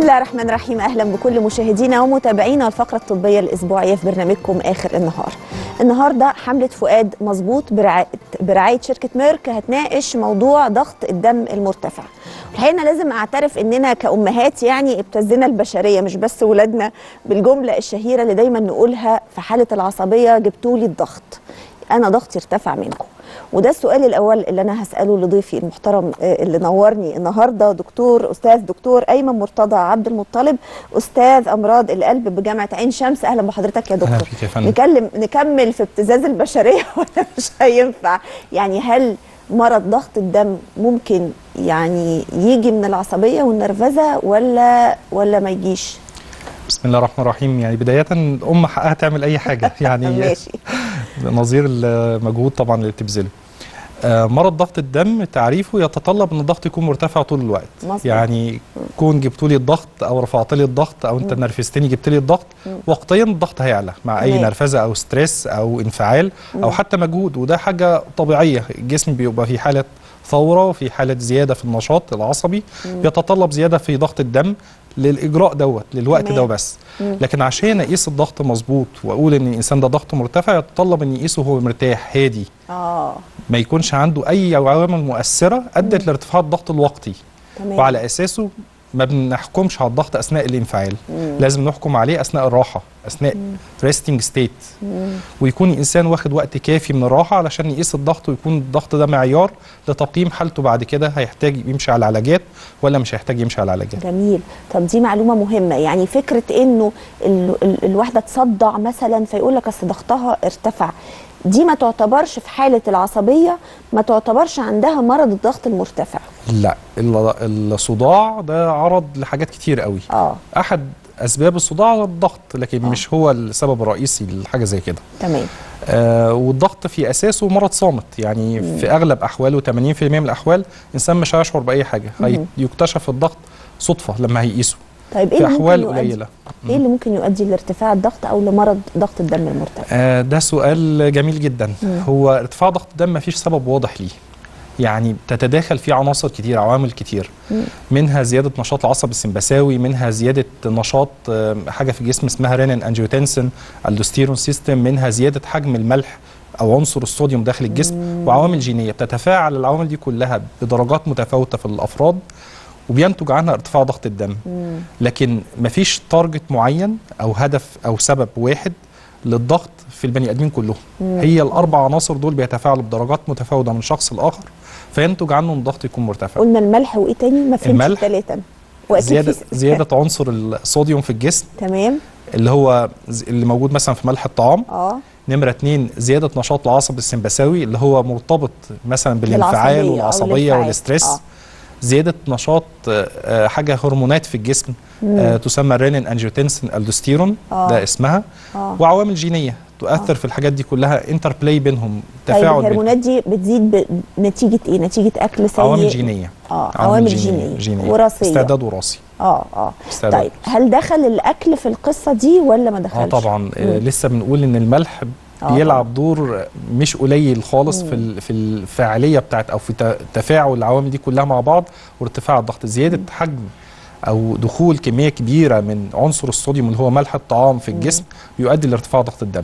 الله الرحمن الرحيم اهلا بكل مشاهدينا ومتابعينا الفقره الطبيه الاسبوعيه في برنامجكم اخر النهار. النهارده حمله فؤاد مظبوط برعايه برعايه شركه ميرك هتناقش موضوع ضغط الدم المرتفع. الحقيقه انا لازم اعترف اننا كامهات يعني ابتزنا البشريه مش بس ولادنا بالجمله الشهيره اللي دايما نقولها في حاله العصبيه جبتوا لي الضغط. انا ضغطي ارتفع منكم. وده السؤال الاول اللي انا هساله لضيفي المحترم اللي نورني النهارده دكتور استاذ دكتور ايمن مرتضى عبد المطلب استاذ امراض القلب بجامعه عين شمس اهلا بحضرتك يا دكتور أهلا فيك يا فندم. نكلم نكمل في ابتزاز البشريه ولا مش هينفع يعني هل مرض ضغط الدم ممكن يعني يجي من العصبيه والنرفزه ولا ولا ما يجيش بسم الله الرحمن الرحيم يعني بداية الأم حقها تعمل أي حاجة يعني ماشي نظير المجهود طبعا اللي بتبذله آه، مرض ضغط الدم تعريفه يتطلب ان الضغط يكون مرتفع طول الوقت مظبوط. يعني كون جبتوا لي الضغط او رفعت لي الضغط او انت نرفزتني جبت لي الضغط وقتيا الضغط هيعلى مع اي تمام. نرفزه او ستريس او انفعال او حتى مجهود وده حاجه طبيعيه الجسم بيبقى في حاله ثوره وفي حاله زياده في النشاط العصبي بيتطلب زياده في ضغط الدم للاجراء دوت للوقت تمام. ده وبس لكن عشان اقيس الضغط مظبوط واقول ان الانسان ده ضغطه مرتفع يتطلب ان يقيسه وهو مرتاح هادي اه ما يكونش عنده اي عوامل مؤثره ادت لارتفاع الضغط الوقتي تمام وعلى اساسه ما بنحكمش على الضغط اثناء الانفعال لازم نحكم عليه اثناء الراحه اثناء ريستنج ستيت ويكون الانسان واخد وقت كافي من الراحه علشان يقيس الضغط ويكون الضغط ده معيار لتقييم حالته بعد كده هيحتاج يمشي على علاجات ولا مش هيحتاج يمشي على علاجات جميل طب دي معلومه مهمه يعني فكره انه ال ال الواحده تصدع مثلا فيقول لك اصل ضغطها ارتفع دي ما تعتبرش في حاله العصبيه ما تعتبرش عندها مرض الضغط المرتفع لا ال- الصداع ده عرض لحاجات كتير قوي اه احد اسباب الصداع الضغط لكن مش هو السبب الرئيسي لحاجه زي كده تمام آه والضغط في اساسه مرض صامت يعني في اغلب احواله 80% من الاحوال الانسان مش هيشعر باي حاجه هي- يكتشف الضغط صدفه لما هيقيسه طيب ايه في اللي ممكن احوال يؤدي قليله ايه اللي ممكن يؤدي لارتفاع الضغط او لمرض ضغط الدم المرتفع آه ده سؤال جميل جدا هو ارتفاع ضغط الدم مفيش سبب واضح ليه يعني تتداخل فيه عناصر كتير عوامل كتير منها زياده نشاط العصب السمبثاوي منها زياده نشاط آه، حاجه في الجسم اسمها رينين انجيوتنسين الدوستيرون سيستم منها زياده حجم الملح او عنصر الصوديوم داخل الجسم وعوامل جينيه بتتفاعل العوامل دي كلها بدرجات متفاوته في الافراد وبينتج عنها ارتفاع ضغط الدم لكن مفيش تارجت معين او هدف او سبب واحد للضغط في البني ادمين كلهم هي الاربع عناصر دول بيتفاعلوا بدرجات متفاوته من شخص لاخر فينتج عنه ان الضغط يكون مرتفع قلنا الملح وايه تاني ما فهمتش الملح. الثلاثه واكيد زياده في- زياده عنصر الصوديوم في الجسم تمام اللي هو ز- اللي موجود مثلا في ملح الطعام اه نمره اتنين زياده نشاط العصب السمبثاوي اللي هو مرتبط مثلا بالانفعال بالعصبية أو والعصبيه الانفعال. والستريس آه. زياده نشاط آه، آه، حاجه هرمونات في الجسم آه، تسمى رينين انجيوتنسين الدوستيرون آه. ده اسمها آه. وعوامل جينيه تؤثر في الحاجات دي كلها انتر بلاي بينهم طيب تفاعل بينهم الهرمونات دي بتزيد بنتيجه ايه نتيجه اكل سيء عوامل جينيه اه عوامل جينيه, جينيه وراثيه استعداد وراثي اه اه استعداد طيب هل دخل الاكل في القصه دي ولا ما اه دخلش طبعا آه لسه بنقول ان الملح آه بيلعب دور مش قليل خالص في ال- في الفاعليه بتاعت او في ت- تفاعل العوامل دي كلها مع بعض وارتفاع الضغط زياده حجم او دخول كميه كبيره من عنصر الصوديوم اللي هو ملح الطعام في الجسم بيؤدي لارتفاع ضغط الدم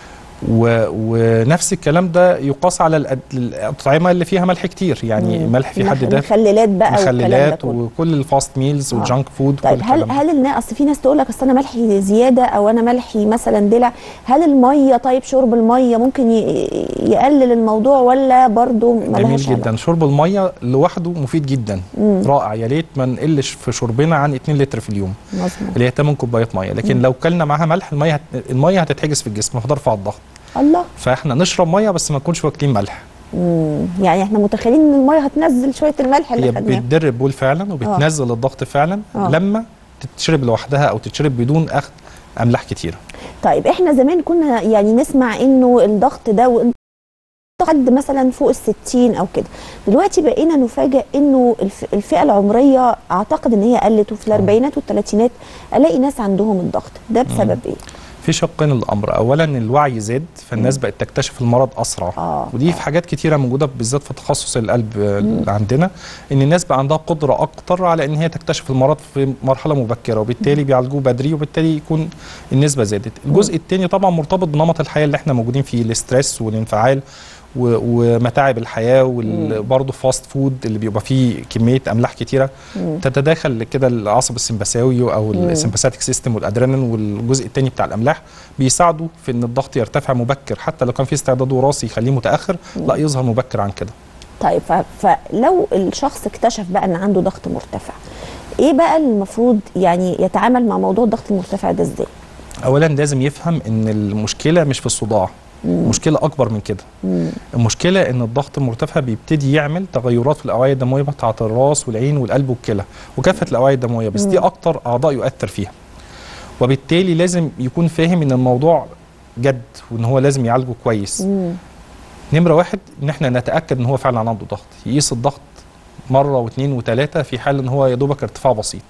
و... ونفس الكلام ده يقاس على الأد- الاطعمه اللي فيها ملح كتير يعني الملح في حد ذاته مخللات بقى والكلام ده مخللات كله وكل الفاست ميلز آه. والجانك فود طيب كل هل الكلام ده. هل الناس اصل في ناس تقول لك اصل انا ملحي زياده او انا ملحي مثلا دلع هل الميه طيب شرب الميه ممكن ي- يقلل الموضوع ولا برضو جميل ملهاش جدا علاقة؟ شرب الميه لوحده مفيد جدا رائع يا ريت ما نقلش في شربنا عن 2 لتر في اليوم مظبوط اللي هي 8 كوبايات ميه لكن لو كلنا معاها ملح الميه هت... الميه هتتحجز في الجسم فهترفع الضغط الله فاحنا نشرب ميه بس ما نكونش واكلين ملح مم. يعني احنا متخيلين ان الميه هتنزل شويه الملح اللي هي خدناه بتدر البول فعلا وبتنزل الضغط فعلا آه. لما تتشرب لوحدها او تتشرب بدون اخذ املاح كتيره طيب احنا زمان كنا يعني نسمع انه الضغط ده وانت حد مثلا فوق الستين او كده دلوقتي بقينا نفاجئ انه الف- الفئه العمريه اعتقد ان هي قلت وفي الاربعينات والثلاثينات الاقي ناس عندهم الضغط ده بسبب ايه في شقين الامر اولا الوعي زاد فالناس بقت تكتشف المرض اسرع آه، ودي في حاجات كتيره موجوده بالذات في تخصص القلب اللي عندنا ان الناس بقى عندها قدره اكتر على ان هي تكتشف المرض في مرحله مبكره وبالتالي بيعالجوه بدري وبالتالي يكون النسبه زادت الجزء الثاني طبعا مرتبط بنمط الحياه اللي احنا موجودين فيه الاسترس والانفعال و- ومتاعب الحياه وبرضه فاست فود اللي بيبقى فيه كميه املاح كتيره تتداخل كده العصب السمبثاوي او السمباثيك سيستم والادرينال والجزء الثاني بتاع الاملاح بيساعدوا في ان الضغط يرتفع مبكر حتى لو كان في استعداد وراثي يخليه متاخر لا يظهر مبكر عن كده طيب ف- فلو الشخص اكتشف بقى ان عنده ضغط مرتفع ايه بقى المفروض يعني يتعامل مع موضوع الضغط المرتفع ده ازاي اولا لازم يفهم ان المشكله مش في الصداع مشكله اكبر من كده المشكله ان الضغط المرتفع بيبتدي يعمل تغيرات في الاوعيه الدمويه بتاعه الراس والعين والقلب والكلى وكافه الاوعيه الدمويه بس دي اكتر اعضاء يؤثر فيها وبالتالي لازم يكون فاهم ان الموضوع جد وان هو لازم يعالجه كويس نمره واحد ان احنا نتاكد ان هو فعلا عنده ضغط يقيس الضغط مره واثنين وثلاثه في حال ان هو يا دوبك ارتفاع بسيط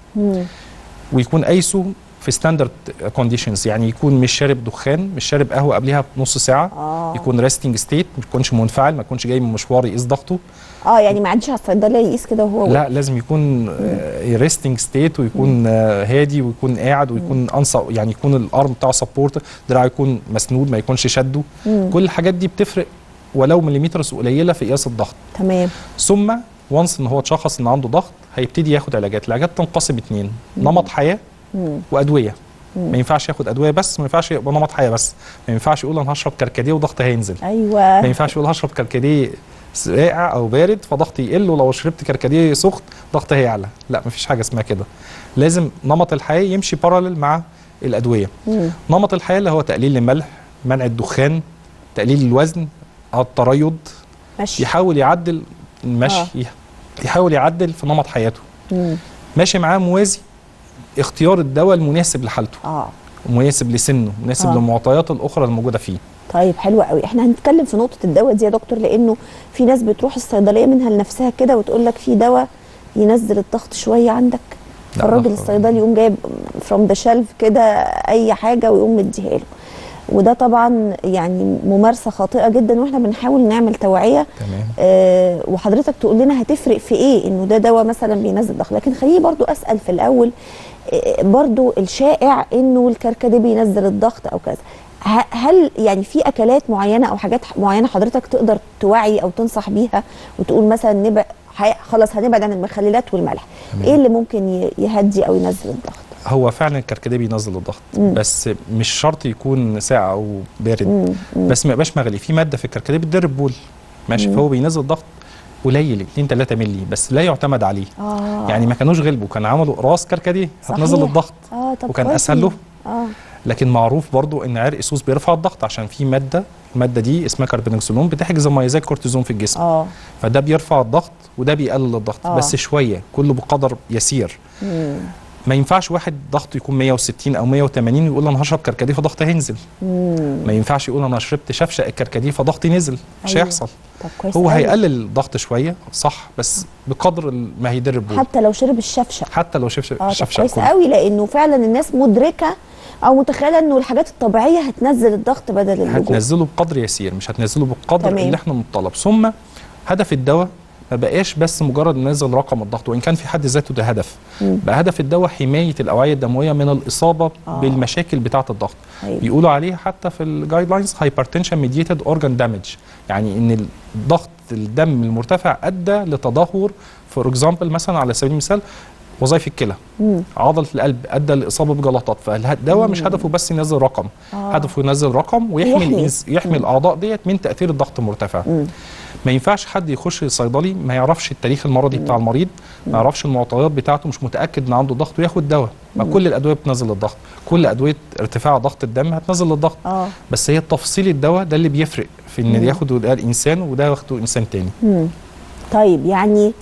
ويكون قايسه في ستاندرد كونديشنز يعني يكون مش شارب دخان مش شارب قهوه قبلها بنص ساعه آه. يكون ريستنج ستيت ما يكونش منفعل ما يكونش جاي من مشوار يقيس ضغطه اه يعني ما عادش على الصيدليه يقيس كده وهو لا لازم يكون ريستنج ستيت ويكون آه، هادي ويكون قاعد ويكون انصى يعني يكون الارم بتاعه سبورت دراعه يكون مسنود ما يكونش شده كل الحاجات دي بتفرق ولو مليمترز قليله في قياس الضغط تمام ثم وانس ان هو اتشخص ان عنده ضغط هيبتدي ياخد علاجات العلاجات تنقسم اتنين نمط حياه وادويه ما ينفعش ياخد ادويه بس ما ينفعش يبقى نمط حياه بس ما ينفعش يقول انا هشرب كركديه وضغطي هينزل ما ايوه ينفعش يقول هشرب كركديه ساقع او بارد فضغطي يقل ولو شربت كركديه سخن ضغطي هيعلى لا مفيش حاجه اسمها كده لازم نمط الحياه يمشي بارالل مع الادويه مم. نمط الحياه اللي هو تقليل الملح منع الدخان تقليل الوزن التريض ماشي يحاول يعدل المشي آه. يحاول يعدل في نمط حياته مم. ماشي معاه موازي اختيار الدواء المناسب لحالته اه مناسب لسنه مناسب آه. للمعطيات الاخرى الموجوده فيه طيب حلو قوي احنا هنتكلم في نقطه الدواء دي يا دكتور لانه في ناس بتروح الصيدليه منها لنفسها كده وتقول لك في دواء ينزل الضغط شويه عندك لا، فالراجل لا. الصيدلي يقوم جايب فروم ذا شيلف كده اي حاجه ويقوم مديها له وده طبعا يعني ممارسه خاطئه جدا واحنا بنحاول نعمل توعيه تمام آه وحضرتك تقول لنا هتفرق في ايه انه ده دواء مثلا بينزل ضغط لكن خليني برضو اسال في الاول آه برضو الشائع انه الكركديه بينزل الضغط او كذا ه- هل يعني في اكلات معينه او حاجات ح- معينه حضرتك تقدر توعي او تنصح بيها وتقول مثلا نبع ح- خلاص هنبعد عن المخللات والملح تمام. ايه اللي ممكن ي- يهدي او ينزل الضغط هو فعلا الكركديه بينزل الضغط مم. بس مش شرط يكون ساقع او بارد مم. مم. بس ما يبقاش مغلي في ماده في الكركديه بتدرب بول ماشي مم. فهو بينزل ضغط قليل 2 3 مللي بس لا يعتمد عليه اه يعني ما كانوش غلبوا كان عملوا راس كركديه هتنزل صحيح. الضغط اه طب وكان كويس اسهل إن- له اه لكن معروف برضو ان عرق السوس بيرفع الضغط عشان في ماده الماده دي اسمها كاربنكسولون بتحجز الميه زي الكورتيزون في الجسم اه فده بيرفع الضغط وده بيقلل الضغط آه. بس شويه كله بقدر يسير مم. ما ينفعش واحد ضغطه يكون 160 او 180 ويقول انا هشرب كركديه فضغطي هينزل مم. ما ينفعش يقول انا شربت شفشق الكركديه فضغطي نزل مش أيوة. هيحصل طب كويس هو أوي. هيقلل الضغط شويه صح بس بقدر ال- ما هيدر البول حتى لو شرب الشفشق حتى لو شفش اه طب شفشق كويس كله. قوي لانه فعلا الناس مدركه او متخيله انه الحاجات الطبيعيه هتنزل الضغط بدل اللجوء هتنزله بقدر يسير مش هتنزله بالقدر تمام. اللي احنا مطالب ثم هدف الدواء ما بقاش بس مجرد ننزل رقم الضغط وان كان في حد ذاته ده هدف مم. بقى هدف الدواء حمايه الاوعيه الدمويه من الاصابه آه. بالمشاكل بتاعه الضغط أيوة. بيقولوا عليه حتى في الجايد لاينز هايبرتنشن ميديتد اورجان دامج يعني ان الضغط الدم المرتفع ادى لتدهور فور اكزامبل مثلا على سبيل المثال وظائف الكلى مم. عضله القلب ادى لاصابه بجلطات فالدواء مش هدفه بس ينزل رقم آه. هدفه ينزل رقم ويحمي يحمي. الإنس- يحمي الاعضاء ديت من تاثير الضغط المرتفع مم. ما ينفعش حد يخش صيدلي ما يعرفش التاريخ المرضي بتاع المريض ما يعرفش المعطيات بتاعته مش متاكد ان عنده ضغط وياخد دواء ما كل الادويه بتنزل الضغط كل ادويه ارتفاع ضغط الدم هتنزل الضغط اه بس هي تفصيل الدواء ده اللي بيفرق في ان ياخده ده الانسان وده ياخده انسان تاني مم. طيب يعني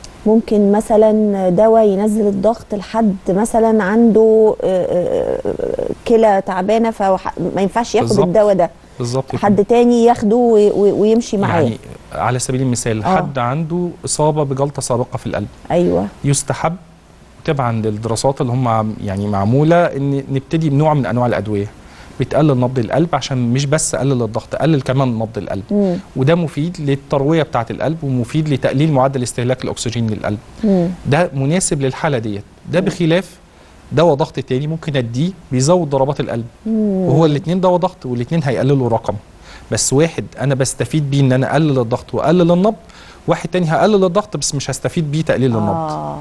ممكن مثلا دواء ينزل الضغط لحد مثلا عنده آه، آه، آه، كلى تعبانه فما ينفعش ياخد بالظبط. الدواء ده بالظبط كده. حد تاني ياخده وي- وي- ويمشي معاه يعني على سبيل المثال آه. حد عنده اصابه بجلطه سابقه في القلب ايوه يستحب تبعا للدراسات اللي هم عم- يعني معموله ان نبتدي بنوع من انواع الادويه بتقلل نبض القلب عشان مش بس قلل الضغط قلل كمان نبض القلب مم. وده مفيد للترويه بتاعه القلب ومفيد لتقليل معدل استهلاك الاكسجين للقلب مم. ده مناسب للحاله ديت ده بخلاف دواء ضغط تاني ممكن اديه بيزود ضربات القلب مم. وهو الاثنين دواء ضغط والاثنين هيقللوا رقم بس واحد انا بستفيد بيه ان انا اقلل الضغط واقلل النبض واحد تاني هقلل الضغط بس مش هستفيد بيه تقليل النبض آه.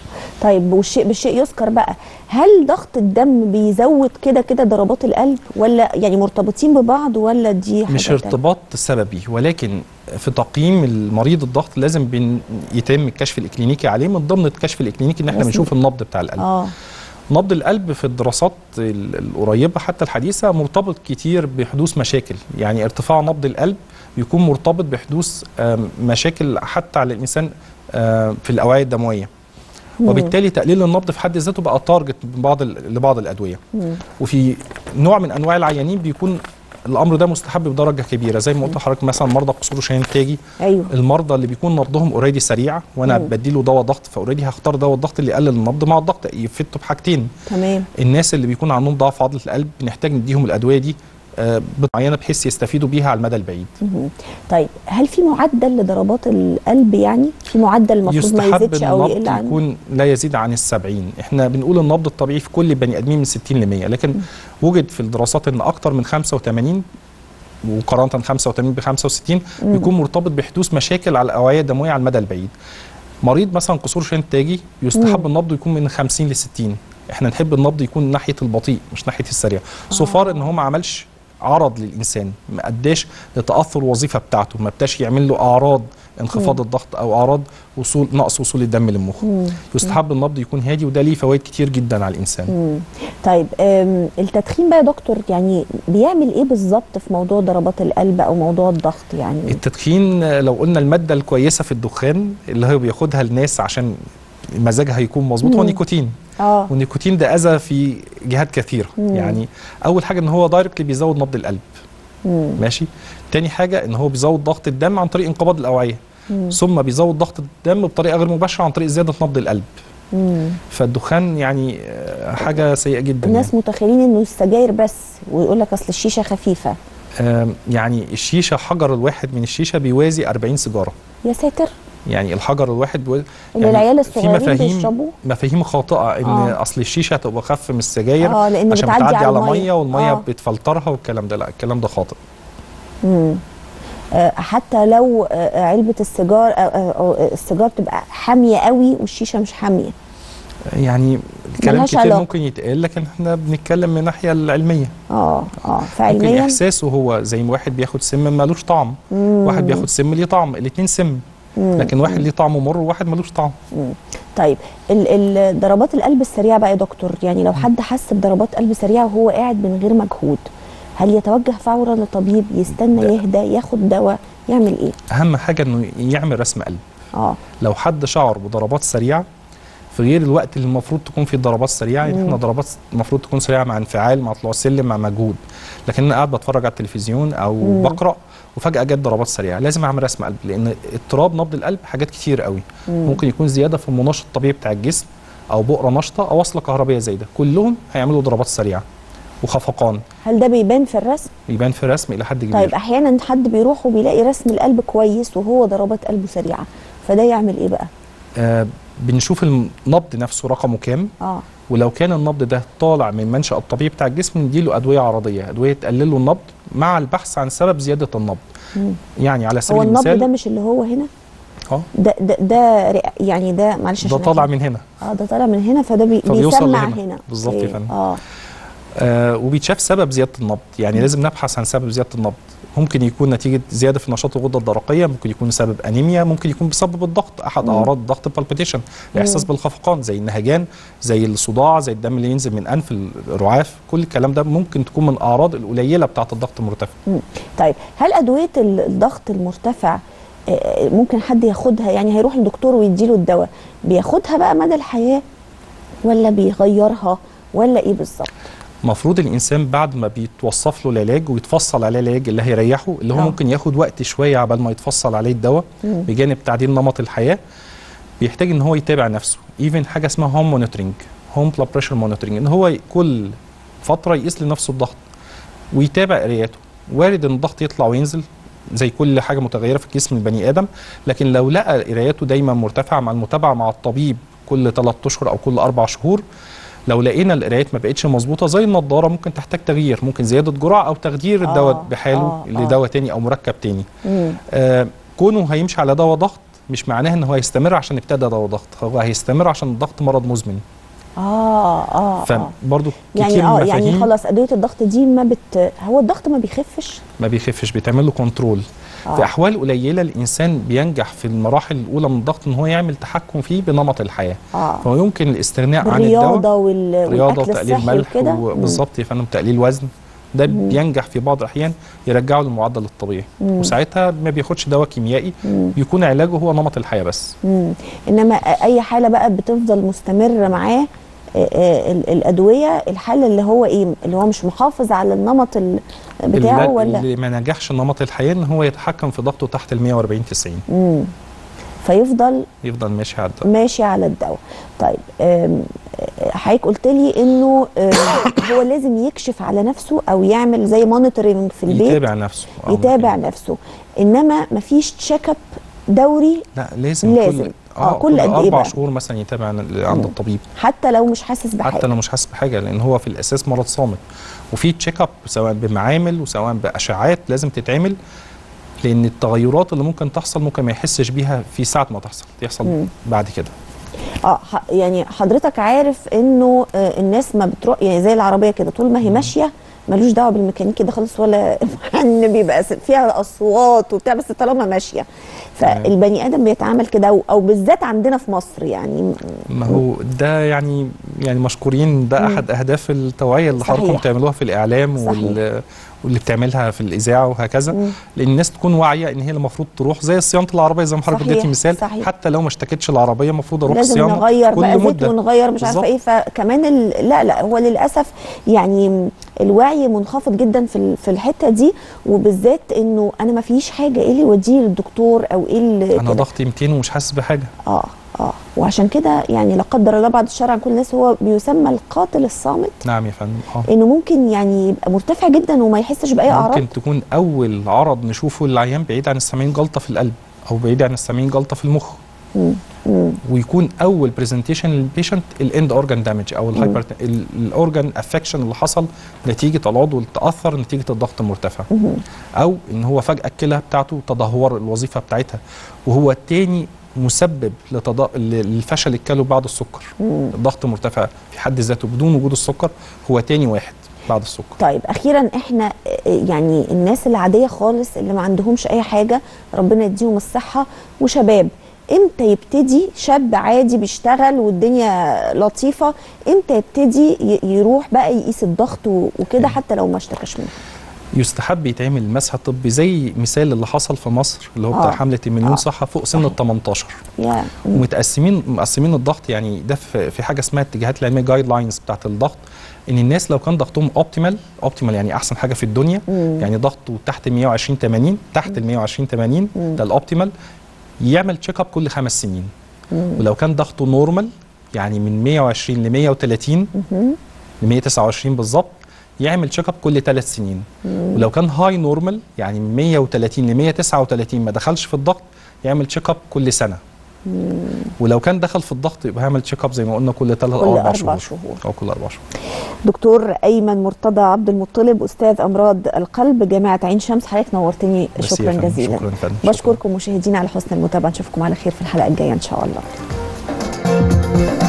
طيب والشيء بالشيء يذكر بقى هل ضغط الدم بيزود كده كده ضربات القلب ولا يعني مرتبطين ببعض ولا دي حاجة مش تانية؟ ارتباط سببي ولكن في تقييم المريض الضغط لازم بن يتم الكشف الاكلينيكي عليه من ضمن الكشف الاكلينيكي ان احنا لازم. بنشوف النبض بتاع القلب اه نبض القلب في الدراسات ال- القريبه حتى الحديثه مرتبط كتير بحدوث مشاكل يعني ارتفاع نبض القلب بيكون مرتبط بحدوث آم، مشاكل حتى على الانسان آم، في الاوعيه الدمويه مم. وبالتالي تقليل النبض في حد ذاته بقى تارجت بعض ال- لبعض الادويه مم. وفي نوع من انواع العيانين بيكون الامر ده مستحب بدرجه كبيره زي ما قلت لحضرتك مثلا مرضى قصور شاهين التاجي ايوه المرضى اللي بيكون نبضهم اوريدي سريع وانا مم. بديله دواء ضغط فاوريدي هختار دواء الضغط اللي يقلل النبض مع الضغط يفته بحاجتين تمام الناس اللي بيكون عندهم ضعف عضله القلب بنحتاج نديهم الادويه دي آه، معينه بحيث يستفيدوا بيها على المدى البعيد مهم. طيب هل في معدل لضربات القلب يعني في معدل المفروض ما يستحب يزيدش او يقل النبض عنه يكون لا يزيد عن السبعين احنا بنقول النبض الطبيعي في كل بني ادمين من 60 ل 100 لكن وجد في الدراسات ان اكتر من 85 وقارنه 85 ب 65 مم. بيكون مرتبط بحدوث مشاكل على الاوعيه الدمويه على المدى البعيد مريض مثلا قصور شين التاجي يستحب النبض يكون من 50 ل 60 احنا نحب النبض يكون ناحيه البطيء مش ناحيه السريع سوفار ان هو ما عملش عرض للانسان ما اداش لتاثر الوظيفه بتاعته ما ابتداش يعمل له اعراض انخفاض الضغط او اعراض وصول نقص وصول الدم للمخ مم. يستحب النبض يكون هادي وده ليه فوائد كتير جدا على الانسان مم. طيب أم، التدخين بقى يا دكتور يعني بيعمل ايه بالظبط في موضوع ضربات القلب او موضوع الضغط يعني التدخين آه، لو قلنا الماده الكويسه في الدخان اللي هو بياخدها الناس عشان مزاجها يكون مظبوط هو مم. نيكوتين اه والنيكوتين ده اذى في جهات كثيره مم. يعني اول حاجه ان هو دايركتلي بيزود نبض القلب مم. ماشي تاني حاجه ان هو بيزود ضغط الدم عن طريق انقباض الاوعيه مم. ثم بيزود ضغط الدم بطريقه غير مباشره عن طريق زياده نبض القلب مم. فالدخان يعني آه، حاجه سيئه جدا الناس متخيلين انه السجاير بس ويقول لك اصل الشيشه خفيفه يعني. آم، يعني الشيشه حجر الواحد من الشيشه بيوازي 40 سيجاره يا ساتر يعني الحجر الواحد بيوازي اللي العيال في الصغيرين مفاهيم بيشربوا مفاهيم خاطئه ان آه. اصل الشيشه هتبقى اخف من السجاير اه لان عشان بتعدي بتعدي على المية. ميه والميه آه. بتفلترها والكلام ده لا الكلام ده خاطئ مم. آه، حتى لو آه، علبه السيجار آه، آه، آه، السيجار تبقى حاميه قوي والشيشه مش حاميه يعني كلام ملهاش كتير علاقة. ممكن يتقال لكن احنا بنتكلم من الناحيه العلميه اه اه ممكن فعلميا احساسه هو زي ما واحد بياخد سم ملوش طعم مم. واحد بياخد سم ليه طعم الاثنين سم مم. لكن واحد ليه طعم مر وواحد ملوش طعم طيب ال- ال- ضربات القلب السريعه بقى يا دكتور يعني لو حد حس بضربات قلب سريعه وهو قاعد من غير مجهود هل يتوجه فورا لطبيب يستنى لا. يهدى ياخد دواء يعمل ايه اهم حاجه انه يعمل رسم قلب اه لو حد شعر بضربات سريعه في غير الوقت اللي المفروض تكون فيه الضربات سريعه يعني مم. احنا ضربات المفروض تكون سريعه مع انفعال مع طلوع سلم مع مجهود لكن انا قاعد بتفرج على التلفزيون او مم. بقرا وفجاه جت ضربات سريعه لازم اعمل رسم قلب لان اضطراب نبض القلب حاجات كتير قوي مم. ممكن يكون زياده في المنشط الطبيعي بتاع الجسم او بؤره نشطه او وصله كهربيه زايده كلهم هيعملوا ضربات سريعه وخفقان هل ده بيبان في الرسم يبان في رسم الى حد كبير طيب احيانا حد بيروح وبيلاقي رسم القلب كويس وهو ضربات قلبه سريعه فده يعمل ايه بقى آه بنشوف النبض نفسه رقمه كام اه ولو كان النبض ده طالع من منشأ الطبيعي بتاع الجسم نديله أدوية عرضية أدوية تقلل له النبض مع البحث عن سبب زيادة النبض مم. يعني على سبيل هو النبض المثال ده مش اللي هو هنا اه ده ده, ده رئ- يعني ده معلش ده عشان طالع أكيد- من هنا اه ده طالع من هنا فده بي فبيوصل بيسمع لهنا. هنا بالظبط يا إيه، فندم. اه آه وبيتشاف سبب زيادة النبض يعني لازم نبحث عن سبب زيادة النبض ممكن يكون نتيجة زيادة في نشاط الغدة الدرقية ممكن يكون سبب أنيميا ممكن يكون بسبب الضغط أحد مم. أعراض الضغط البالبيتيشن الإحساس بالخفقان زي النهجان زي الصداع زي الدم اللي ينزل من أنف الرعاف كل الكلام ده ممكن تكون من الأعراض القليلة بتاعة الضغط المرتفع مم. طيب هل ادويه ال- الضغط المرتفع آه، ممكن حد ياخدها يعني هيروح للدكتور ويديله الدواء بياخدها بقى مدى الحياه ولا بيغيرها ولا ايه بالظبط المفروض الانسان بعد ما بيتوصف له العلاج ويتفصل عليه العلاج اللي هيريحه اللي هو آه. ممكن ياخد وقت شويه عبال ما يتفصل عليه الدواء مم. بجانب تعديل نمط الحياه بيحتاج ان هو يتابع نفسه ايفن حاجه اسمها هوم مونيتورنج هوم بلاد بريشر مونيتورنج ان هو ي- كل فتره يقيس لنفسه الضغط ويتابع قراياته وارد ان الضغط يطلع وينزل زي كل حاجه متغيره في جسم البني ادم لكن لو لقى قراياته دايما مرتفعه مع المتابعه مع الطبيب كل 3 اشهر او كل 4 شهور لو لقينا القرايات ما بقتش مظبوطه زي النضاره ممكن تحتاج تغيير ممكن زياده جرعه او تغيير آه، الدواء بحاله آه، آه. لدواء تاني او مركب تاني مم. آه كونه هيمشي على دواء ضغط مش معناه ان هو هيستمر عشان ابتدى دواء ضغط هو هيستمر عشان الضغط مرض مزمن اه اه آه. فبرضه كتير يعني من اه يعني المفاهيم خلاص ادويه الضغط دي ما بت هو الضغط ما بيخفش ما بيخفش بيتعمل له كنترول آه. في احوال قليله الانسان بينجح في المراحل الاولى من الضغط ان هو يعمل تحكم فيه بنمط الحياه اه فهو يمكن الاستغناء عن الدواء بالرياضه وال... رياضه والاكل وتقليل الصحي ملح وكده وبالظبط يا فندم تقليل وزن ده بينجح في بعض الاحيان يرجعه للمعدل الطبيعي وساعتها ما بياخدش دواء كيميائي بيكون علاجه هو نمط الحياه بس مم. انما اي حاله بقى بتفضل مستمره معاه آه، آه، ال- الادويه الحاله اللي هو ايه اللي هو مش محافظ على النمط ال- بتاعه اللي, ولا اللي ما نجحش نمط الحياه ان هو يتحكم في ضغطه تحت ال 140 90 مم. فيفضل يفضل ماشي على الدواء ماشي على الدواء طيب آم، آه، حضرتك قلت لي انه آم، هو لازم يكشف على نفسه او يعمل زي مونيتورنج في البيت يتابع نفسه آه، يتابع نفسه انما مفيش تشيك اب دوري لا لازم, لازم. كل آه، كل قد إيه اربع بقى؟ شهور مثلا يتابع عند الطبيب حتى لو مش حاسس بحاجه حتى لو مش حاسس بحاجه لان هو في الاساس مرض صامت وفي تشيك اب سواء بمعامل وسواء باشعاعات لازم تتعمل لان التغيرات اللي ممكن تحصل ممكن ما يحسش بيها في ساعه ما تحصل تحصل مم. بعد كده اه ح- يعني حضرتك عارف انه آه، الناس ما بتروح يعني زي العربيه كده طول ما هي ماشيه ملوش دعوه بالميكانيكي ده خالص ولا ان بيبقى س- فيها اصوات وبتاع بس طالما ماشيه فالبني ادم بيتعامل كده او- او بالذات عندنا في مصر يعني ما هو ده يعني يعني مشكورين ده احد اهداف التوعيه اللي صحيح. حضراتكم بتعملوها في الاعلام صحيح. وال واللي بتعملها في الاذاعه وهكذا مم. لان الناس تكون واعيه ان هي المفروض تروح زي صيانه العربيه زي ما حضرتك صحيح، اديتي مثال صحيح. حتى لو ما اشتكتش العربيه المفروض اروح لازم صيانه نغير كل بقى زيت مده ونغير مش عارفه بالظبط. ايه فكمان ال... لا لا هو للاسف يعني الوعي منخفض جدا في ال- في الحته دي وبالذات انه انا ما فيش حاجه ايه اللي يوديه للدكتور او ايه اللي انا كده. ضغطي 200 ومش حاسس بحاجه اه اه وعشان كده يعني لا قدر الله بعد الشر عن كل الناس هو بيسمى القاتل الصامت نعم يا فندم اه انه ممكن يعني يبقى مرتفع جدا وما يحسش باي اعراض ممكن تكون اول عرض نشوفه للعيان بعيد عن السامعين جلطه في القلب او بعيد عن السامعين جلطه في المخ مم. مم. ويكون اول برزنتيشن للبيشنت الاند اورجان دامج او الهايبر الاورجان افكشن اللي حصل نتيجه العضو اللي تاثر نتيجه الضغط المرتفع او ان هو فجاه الكلى بتاعته تدهور الوظيفه بتاعتها وهو تاني مسبب لتض... للفشل الكلوي بعد السكر الضغط مرتفع في حد ذاته بدون وجود السكر هو تاني واحد بعد السكر طيب اخيرا احنا آه، يعني الناس العاديه خالص اللي ما عندهمش اي حاجه ربنا يديهم الصحه وشباب امتى يبتدي شاب عادي بيشتغل والدنيا لطيفه امتى يبتدي ي- يروح بقى يقيس الضغط و- وكده حتى لو ما اشتكاش منه يستحب يتعمل مسح طبي زي مثال اللي حصل في مصر اللي هو بتاع آه. حمله المليون آه. صحه فوق سن صحيح. ال 18 يا ومتقسمين مقسمين الضغط يعني ده في في حاجه اسمها الاتجاهات العلميه جايد لاينز بتاعت الضغط ان الناس لو كان ضغطهم اوبتيمال اوبتيمال يعني احسن حاجه في الدنيا مم. يعني ضغطه تحت ال 120 80 تحت ال 120 80 ده الاوبتيمال يعمل تشيك اب كل خمس سنين ولو كان ضغطه نورمال يعني من 120 ل 130 ل 129 بالظبط يعمل تشيك اب كل ثلاث سنين ولو كان هاي نورمال يعني من 130 ل 139 ما دخلش في الضغط يعمل تشيك اب كل سنه ولو كان دخل في الضغط يبقى هيعمل تشيك اب زي ما قلنا كل ثلاث كل او أربع اربع شهور شهور. او كل اربع شهور دكتور ايمن مرتضى عبد المطلب استاذ امراض القلب جامعه عين شمس حضرتك نورتني بس يا شكرا فندم، جزيلا شكرا يا فندم، شكرا. بشكركم مشاهدينا على حسن المتابعه نشوفكم على خير في الحلقه الجايه ان شاء الله